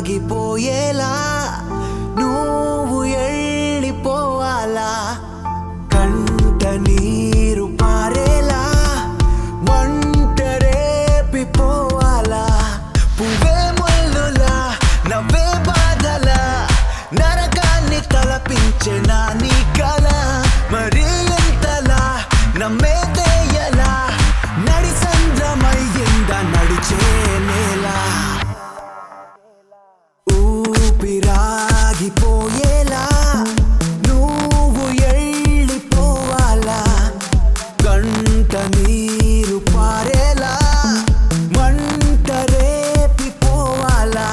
ఊపిరాగిపోయేలా నువ్వు వెళ్ళిపోవాలా కంట నీరు పారేలా మంట రేపిపోవాలా పువ్వే ముల్లులా నవ్వే బాధలా నరకాన్ని తలపించే నా నీ కల మరి ఎంతలా నమ్మేదేయలా నడి సంద్రమయ్యింద నడిచే నేల ఊపిరాగిపోయేలా నువ్వు వెళ్ళిపోవాలా కంట నీరు పారేలా మంట రేపిపోవాలా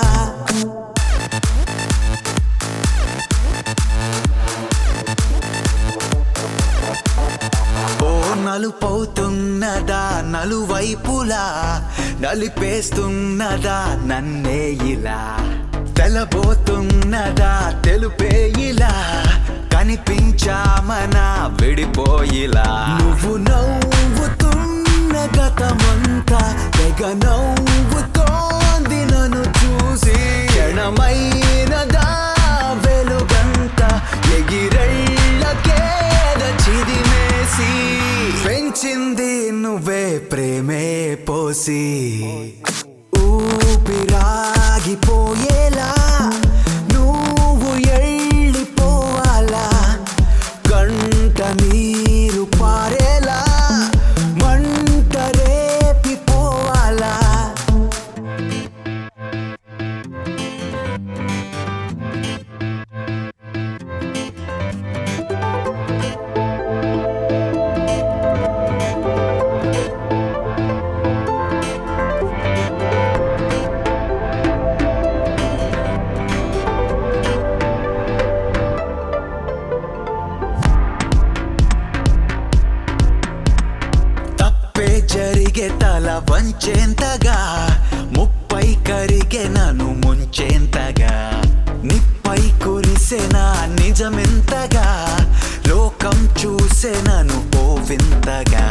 ఓ నలుపవుతున్నదా నలువైపులా నలిపేస్తున్నదా నన్నే ఇలా తెలబోతున్నదా తెలుపే ఇలా కనిపించామనా విడిపోయిలా నువ్వు నవ్వుతున్న గతమంతా తెగ నవ్వుతోంది నన్ను చూసి క్షణమైనదా వెలుగంత ఎగిరెళ్ళకేద చిదిమేసి పెంచింది నువ్వే ప్రేమే పోసి ఊపిరాగిపోయేలా నువ్వు వెళ్ళిపోవాలా కంట నీరు పారేలా మంట రేపిపోవాలా తప్పే జరిగే తల వంచేంతగా ముప్పై కరిగే నన్ను ముంచేంతగా నిప్పై కురిసెన నిజమెంతగా లోకం చూసే నన్ను ఓ వింతగా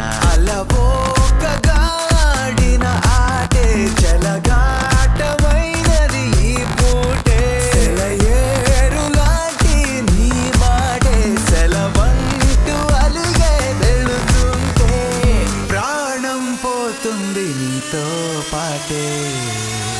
అలవోకగాడిన ఆటే చెలగాటమైనది ఈ పూటే సెలయేరులాంటి నీ మాటే సెలవంటూ అలిగే వెళుతుంటే ప్రాణం పోతుంది నీతో పాటే